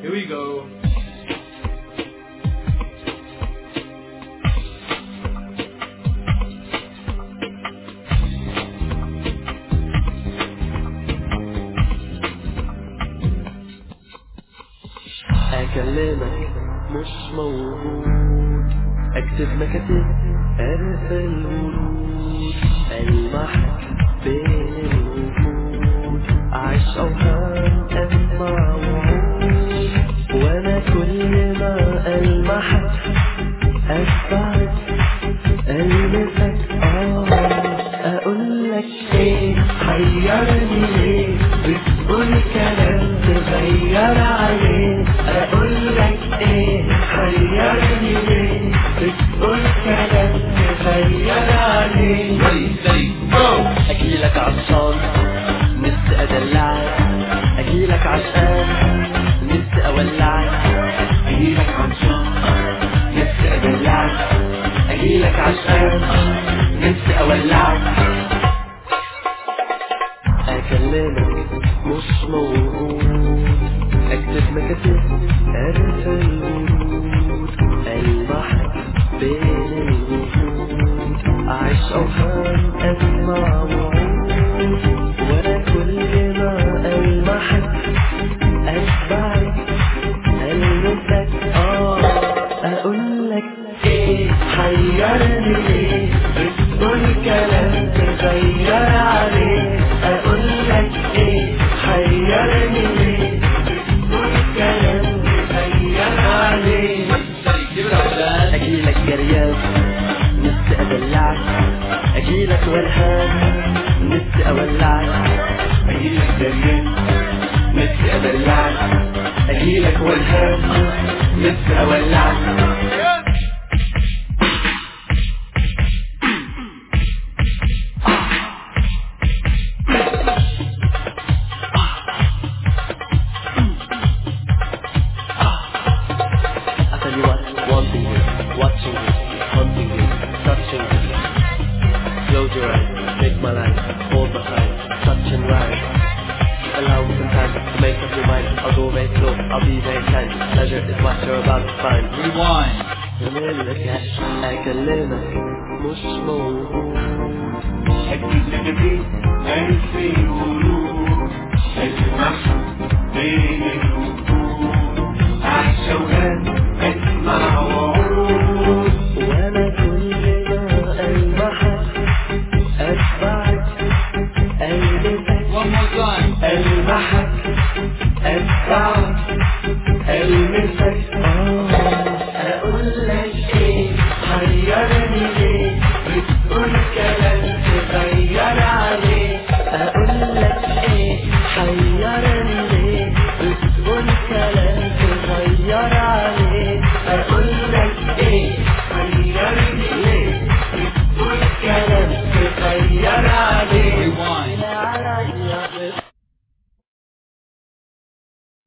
Here we go. أكلمك مش موجود أكتب مكاتب أرسل ورود ألمحك بين الوجود أعيش أوهام أسمع وعود وأنا كل ما ألمحك أتبعك ألمسك آه أقولك إيه حيرني ليه بتقول كلام تغير عليه أقولك إيه حيرني ليه بتقول كلام تغير عليه أجيلك عطشان نفسي أدلعك أجيلك عشقان نفسي أولعك أجيلك عطشان نفسي أدلعك أجيلك عشقان نفسي أولعك أكلمك مش موجود أكتب مكاتب أرسل ورود ألمحك بين الوجود أعيش أوهام أسمع وعود وأنا كل ما ألمحك أتبعك ألمسك آه أقولك إيه حيرني ليه بتقول كلام تغير عليه أقولك إيه حيرني ليه بتقول كلام تغير عليه أجيلك جريان نفسي أدلعك أجيلك ولهان نفسي أولعك أجيلك جريان نفسي أدلعك أجيلك ولهان نفسي أولعك I tell you what, wanting you, watching you, hunting you, touching you. Close your eyes, take my life, hold my hand, touch and ride. Allow me some time to make up your mind. I'll go very slow, I'll be very kind. Pleasure is what you're about to find. Rewind. يملك أكلمك مش موجود أكيد لك ألف ورود أسمع بين الوجود أعيش أوهام أسمع وعود وأنا كل ما ألمحك أتبعك ألمسك One more time. ألمحك أتبعك ألمسك آه أقولك إيه حيرني ليه بتقول كلام تغير عليه أقولك إيه حيرني